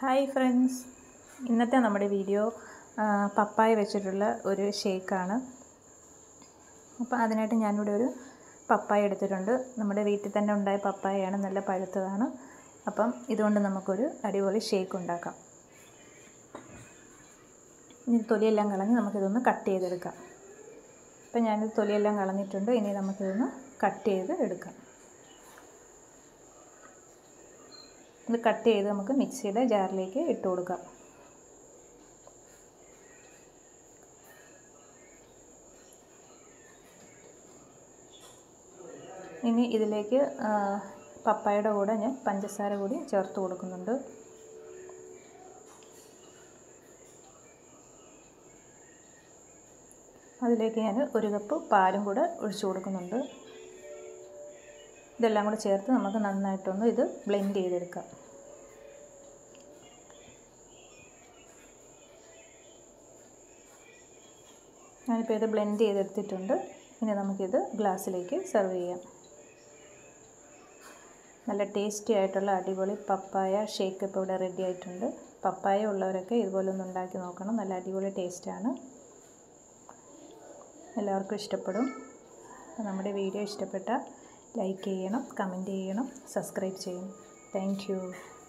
hi friends ഇന്നത്തെ നമ്മുടെ video ആ, പപ്പായ വെച്ചിട്ടുള്ള ഒരു ഷേക്കാണ് അപ്പോൾ അതിനായിട്ട് ഞാനിവിടെ ഒരു പപ്പായ എടുത്തിട്ടുണ്ട് നമ്മുടെ വീട്ടിൽ തന്നെ ഉണ്ടായ പപ്പായയാണ് നല്ല പഴുത്തതാണ് അപ്പം ഇതുകൊണ്ട് നമുക്കൊരു അടിപൊളി ഷേക്ക് ഉണ്ടാക്കാം ഇനി തൊലിയെല്ലാം കളഞ്ഞ് നമുക്കിതൊന്ന് കട്ട് ചെയ്തെടുക്കാം അപ്പം ഞാനിത് തൊലിയെല്ലാം കളഞ്ഞിട്ടുണ്ട് ഇനി നമുക്കിതൊന്ന് കട്ട് ചെയ്ത് എടുക്കാം ഇത് കട്ട് ചെയ്ത് നമുക്ക് മിക്സിയുടെ ജാറിലേക്ക് ഇട്ട് കൊടുക്കാം ഇനി ഇതിലേക്ക് ആ, പപ്പായയുടെ കൂടെ ഞാൻ പഞ്ചസാര കൂടി ചേർത്ത് കൊടുക്കുന്നുണ്ട് അതിലേക്ക് ഞാൻ ഒരു കപ്പ് പാലും കൂടെ ഒഴിച്ചു കൊടുക്കുന്നുണ്ട് ഇതെല്ലാം കൂടെ ചേർത്ത് നമുക്ക് നന്നായിട്ടൊന്ന് ഇത് ബ്ലെൻഡ് ചെയ്തെടുക്കാം ഞാനിപ്പോൾ ഇത് ബ്ലെൻഡ് ചെയ്തെടുത്തിട്ടുണ്ട് ഇനി നമുക്കിത് ഗ്ലാസ്സിലേക്ക് സെർവ് ചെയ്യാം നല്ല ടേസ്റ്റി ആയിട്ടുള്ള അടിപൊളി പപ്പായ ഷേക്ക് ഇപ്പോൾ ഇവിടെ റെഡി ആയിട്ടുണ്ട് പപ്പായ ഉള്ളവരൊക്കെ ഇതുപോലെ ഒന്ന് ഉണ്ടാക്കി നോക്കണം നല്ല അടിപൊളി ടേസ്റ്റാണ് എല്ലാവർക്കും ഇഷ്ടപ്പെടും അപ്പോൾ നമ്മുടെ വീഡിയോ ഇഷ്ടപ്പെട്ടാൽ ലൈക്ക് ചെയ്യണം കമൻറ്റ് ചെയ്യണം സബ്സ്ക്രൈബ് ചെയ്യണം താങ്ക്